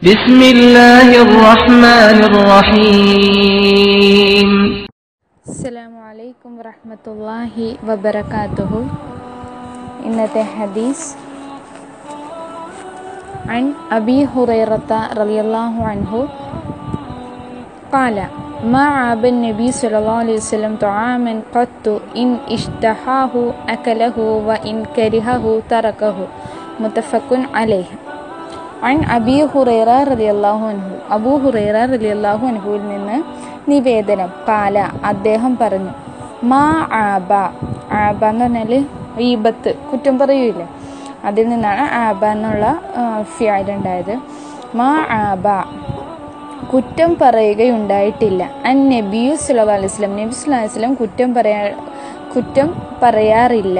بسم الله الرحمن الرحيم അസ്സലാമു അലൈക്കും വറഹ്മത്തുള്ളാഹി വബറകാതുഹു ഇന്നത്തെ ഹദീസ് عن أبي هريرة رضي الله عنه قال ما عاب النبي صلى الله عليه وسلم طعاما قط إن اشتهاه أكله وإن كرهه تركه متفق عليه അൻ അബി ഹുറൈറ റളിയല്ലാഹു അൻഹു അബൂ ഹുറൈറ റളിയല്ലാഹു അൻഹുവിൽ നിന്ന് നിവേദനം കാല അദ്ദേഹം പറഞ്ഞു മാ ആബ ആബ എന്ന് പറഞ്ഞാൽ ഈബത്ത് കുറ്റം പറയൂല അതിൽ നിന്നാണ് ആബ എന്നുള്ള ഫിയാലുണ്ടായത് മാ ആബ കുറ്റം പറയുകയുണ്ടായിട്ടില്ല അൻ നബിയു സല്ലല്ലാഹു അലൈഹി വസല്ലം നബി സല്ലല്ലാഹു അലൈഹി വസല്ലം കുറ്റം പറയാ കുറ്റം പറയാറില്ല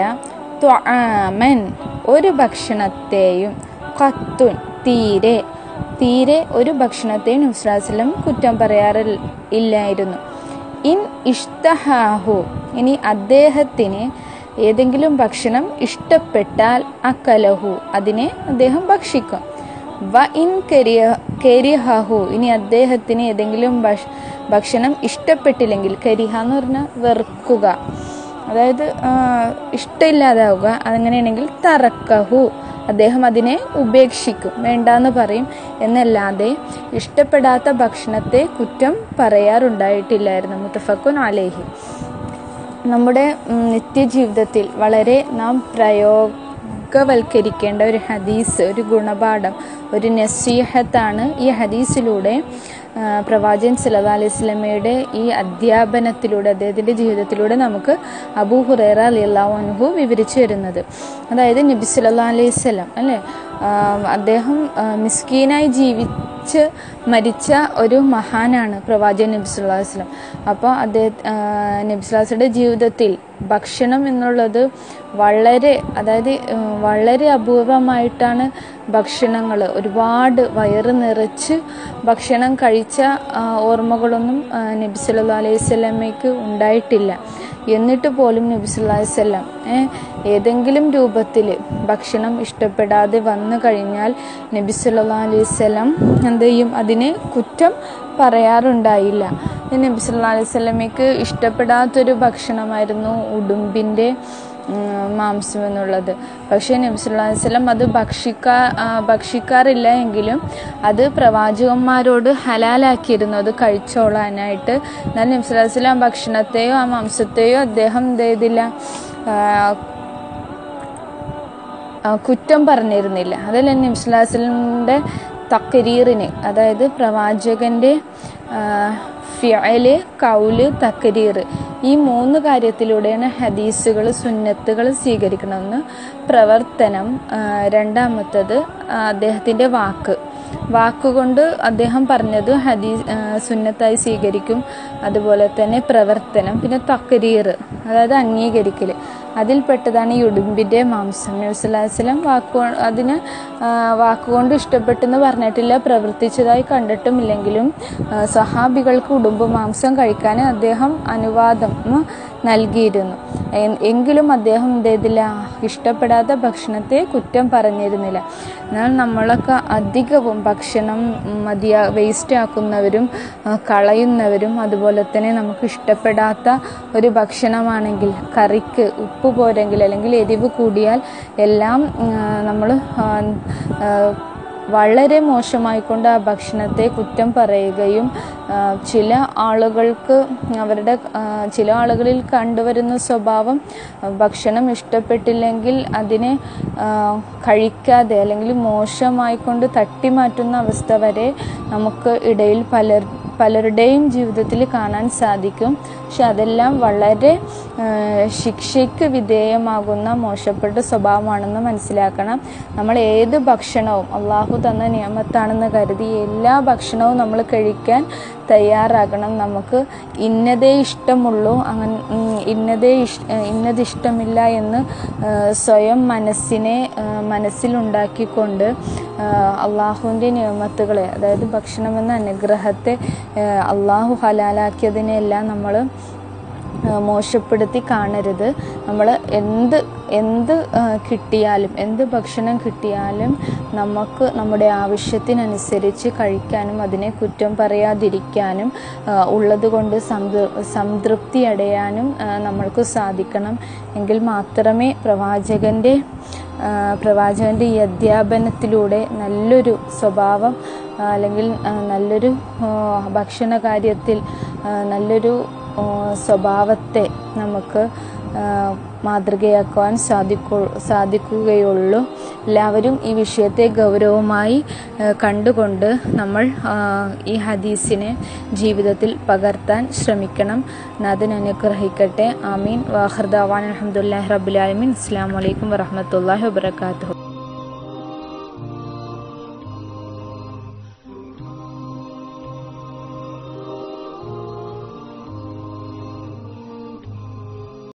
ത്വആമൻ ഒരു ഭക്ഷണത്തെയും ഖത്തുൻ തീരെ തീരെ ഒരു ഭക്ഷണത്തെയും നബി സല്ലല്ലാഹു അലൈഹി വസല്ലം കുറ്റം പറയാറില്ലായിരുന്നു ഇൻ ഇഷ്തഹാഹു ഇനി അദ്ദേഹത്തിന് ഏതെങ്കിലും ഭക്ഷണം ഇഷ്ടപ്പെട്ടാൽ അക്കലഹു അതിനെ അദ്ദേഹം ഭക്ഷിക്കും വ ഇൻ കരിയ കരിഹു ഇനി അദ്ദേഹത്തിന് ഏതെങ്കിലും ഭക്ഷ- ഭക്ഷണം ഇഷ്ടപ്പെട്ടില്ലെങ്കിൽ കരിഹ എന്ന് പറഞ്ഞാൽ വെറുക്കുക അതായത് ആ, ഇഷ്ടമില്ലാതാവുക അതങ്ങനെയാണെങ്കിൽ തറക്കഹു അദ്ദേഹം അതിനെ ഉപേക്ഷിക്കും വേണ്ടാന്ന് പറയും എന്നല്ലാതെ ഇഷ്ടപ്പെടാത്ത ഭക്ഷണത്തെ കുറ്റം പറയാറുണ്ടായിട്ടില്ലായിരുന്നു മുത്തഫക്കുൻ അലേഹി നമ്മുടെ ഉം, നിത്യജീവിതത്തിൽ വളരെ നാം പ്രയോഗവൽക്കരിക്കേണ്ട ഒരു ഹദീസ് ഒരു ഗുണപാഠം ഒരു നസീഹത്താണ് ഈ ഹദീസിലൂടെ ആ, പ്രവാചകൻ സല്ലല്ലാഹു അലൈഹി വസല്ലമയുടെ ഈ അധ്യാപനത്തിലൂടെ അദ്ദേഹത്തിൻ്റെ ജീവിതത്തിലൂടെ നമുക്ക് അബൂ ഹുറൈറ അലിയല്ലാഹു അൻഹു വിവരിച്ചു വരുന്നത് അതായത് നബി സല്ലല്ലാഹു അലൈഹി വസല്ലം അല്ലേ ആ, അദ്ദേഹം ആ, മിസ്കീനായി ജീവിച്ച് മരിച്ച ഒരു മഹാനാണ് പ്രവാചകൻ നബി സല്ലല്ലാഹു അലൈഹി വസല്ലം അപ്പോൾ അദ്ദേഹം നബി സ്വലാസിയുടെ ജീവിതത്തിൽ ഭക്ഷണം എന്നുള്ളത് വളരെ അതായത് ഉം, വളരെ അപൂർവമായിട്ടാണ് ഭക്ഷണങ്ങൾ ഒരുപാട് വയറ് നിറച്ച് ഭക്ഷണം കഴിച്ച ആ, ഓർമ്മകളൊന്നും ആ, നബി സല്ലല്ലാഹു അലൈഹി വസല്ലമയ്ക്ക് ഉണ്ടായിട്ടില്ല എന്നിട്ട് പോലും നബി സല്ലല്ലാഹു അലൈഹി വസല്ലം ഏ, ഏതെങ്കിലും രൂപത്തിൽ ഭക്ഷണം ഇഷ്ടപ്പെടാതെ വന്നു കഴിഞ്ഞാൽ നബി സല്ലല്ലാഹു അലൈഹി വസല്ലം എന്ത് ചെയ്യും അതിനെ കുറ്റം പറയാറുണ്ടായില്ല ഈ നബി സല്ലല്ലാഹു അലൈഹി വസല്ലമയ്ക്ക് ഇഷ്ടപ്പെടാത്തൊരു ഭക്ഷണമായിരുന്നു ഉടുമ്പിൻ്റെ ഉം, മാംസം എന്നുള്ളത് പക്ഷേ നബി സല്ലല്ലാഹു അലൈഹി വസല്ലം അത് ഭക്ഷിക്കാ ആ, ഭക്ഷിക്കാറില്ല എങ്കിലും അത് പ്രവാചകന്മാരോട് ഹലാലാക്കിയിരുന്നു അത് കഴിച്ചോളാനായിട്ട് എന്നാൽ നബി സല്ലല്ലാഹു അലൈഹി വസല്ലം ഭക്ഷണത്തെയോ ആ മാംസത്തെയോ അദ്ദേഹം എന്ത് ചെയ്തില്ല ആ, ആ, കുറ്റം പറഞ്ഞിരുന്നില്ല അതല്ല നബ്സുല്ലാസ്ലിൻ്റെ തക്കരീറിന് അതായത് പ്രവാചകൻ്റെ ഫിയല് കൗല് തക്കരീർ ഈ മൂന്ന് കാര്യത്തിലൂടെയാണ് ഹദീസുകൾ സുന്നത്തുകൾ സ്വീകരിക്കണമെന്ന് പ്രവർത്തനം ആ, രണ്ടാമത്തത് ആ, അദ്ദേഹത്തിൻ്റെ വാക്ക് വാക്കുകൊണ്ട് അദ്ദേഹം പറഞ്ഞത് ഹദീസ് ആ, സുന്നത്തായി സ്വീകരിക്കും അതുപോലെ തന്നെ പ്രവർത്തനം പിന്നെ തക്കരീർ അതായത് അംഗീകരിക്കൽ അതിൽപ്പെട്ടതാണ് ഈ ഉടുമ്പിൻ്റെ മാംസം നബ്സുല്ലാസ്ലം വാക്കു അതിന് ആ, വാക്കുകൊണ്ട് ഇഷ്ടപ്പെട്ടെന്ന് പറഞ്ഞിട്ടില്ല പ്രവർത്തിച്ചതായി കണ്ടിട്ടുമില്ലെങ്കിലും ആ, സഹാബികൾക്ക് ഉടുമ്പ് മാംസം കഴിക്കാൻ അദ്ദേഹം അനുവാദം ഉം, നൽകിയിരുന്നു എ- എങ്കിലും അദ്ദേഹം എന്ത് ചെയ്തില്ല ഇഷ്ടപ്പെടാത്ത ഭക്ഷണത്തെ കുറ്റം പറഞ്ഞിരുന്നില്ല എന്നാൽ നമ്മളൊക്കെ അധികവും ഭക്ഷണം മതിയാ വേസ്റ്റ് ആക്കുന്നവരും ആ, കളയുന്നവരും അതുപോലെ തന്നെ നമുക്ക് ഇഷ്ടപ്പെടാത്ത ഒരു ഭക്ഷണമാണെങ്കിൽ കറിക്ക് ഉപ്പ് പോരെങ്കിൽ അല്ലെങ്കിൽ എരിവ് കൂടിയാൽ എല്ലാം നമ്മൾ വളരെ മോശമായിക്കൊണ്ട് ആ ഭക്ഷണത്തെ കുറ്റം പറയുകയും ആ, ചില ആളുകൾക്ക് അവരുടെ ആ, ചില ആളുകളിൽ കണ്ടുവരുന്ന സ്വഭാവം ആ, ഭക്ഷണം ഇഷ്ടപ്പെട്ടില്ലെങ്കിൽ അതിനെ ആ, കഴിക്കാതെ അല്ലെങ്കിൽ മോശമായിക്കൊണ്ട് തട്ടിമാറ്റുന്ന അവസ്ഥ വരെ നമുക്ക് ഇടയിൽ പലർ പലരുടെയും ജീവിതത്തിൽ കാണാൻ സാധിക്കും പക്ഷെ അതെല്ലാം വളരെ ആ, ശിക്ഷയ്ക്ക് വിധേയമാകുന്ന മോശപ്പെട്ട സ്വഭാവമാണെന്ന് മനസ്സിലാക്കണം നമ്മൾ ഏത് ഭക്ഷണവും അള്ളാഹു തന്ന നിയമത്താണെന്ന് കരുതി എല്ലാ ഭക്ഷണവും നമ്മൾ കഴിക്കാൻ തയ്യാറാകണം നമുക്ക് ഇന്നതേ ഇഷ്ടമുള്ളൂ അങ്ങനെ ഉം, ഇന്നതേ ഇഷ് ഇന്നത് ഇഷ്ടമില്ല എന്ന് ആ, സ്വയം മനസ്സിനെ ആ, മനസ്സിലുണ്ടാക്കിക്കൊണ്ട് അള്ളാഹുവിൻ്റെ നിയമത്തുകളെ അതായത് ഭക്ഷണമെന്ന അനുഗ്രഹത്തെ ആ, അള്ളാഹു ഹലാലാക്കിയതിനെല്ലാം നമ്മൾ ആ, മോശപ്പെടുത്തി കാണരുത് നമ്മൾ എന്ത് എന്ത് ആ, കിട്ടിയാലും എന്ത് ഭക്ഷണം കിട്ടിയാലും നമുക്ക് നമ്മുടെ ആവശ്യത്തിനനുസരിച്ച് കഴിക്കാനും അതിനെ കുറ്റം പറയാതിരിക്കാനും ആ, ഉള്ളത് കൊണ്ട് സംതൃ സംതൃപ്തി അടയാനും ആ, നമ്മൾക്ക് സാധിക്കണം എങ്കിൽ മാത്രമേ പ്രവാചകൻ്റെ ആ, പ്രവാചകൻ്റെ ഈ അധ്യാപനത്തിലൂടെ നല്ലൊരു സ്വഭാവം ആ, അല്ലെങ്കിൽ ആ, നല്ലൊരു ആ, ഭക്ഷണ കാര്യത്തിൽ ആ, നല്ലൊരു ആ, സ്വഭാവത്തെ നമുക്ക് ആ, മാതൃകയാക്കുവാൻ സാധിക്കു സാധിക്കുകയുള്ളൂ എല്ലാവരും ഈ വിഷയത്തെ ഗൗരവമായി ആ, കണ്ടുകൊണ്ട് നമ്മൾ ആ, ഈ ഹദീസിനെ ജീവിതത്തിൽ പകർത്താൻ ശ്രമിക്കണം നാഥൻ അനുഗ്രഹിക്കട്ടെ ആമീൻ വാഹർദാവാൻ അലഹമുല്ലാ റബുലാലമീൻ അസ്സാം വലൈക്കും വറഹമത്തല്ലാഹി വാബർക്കാത്തു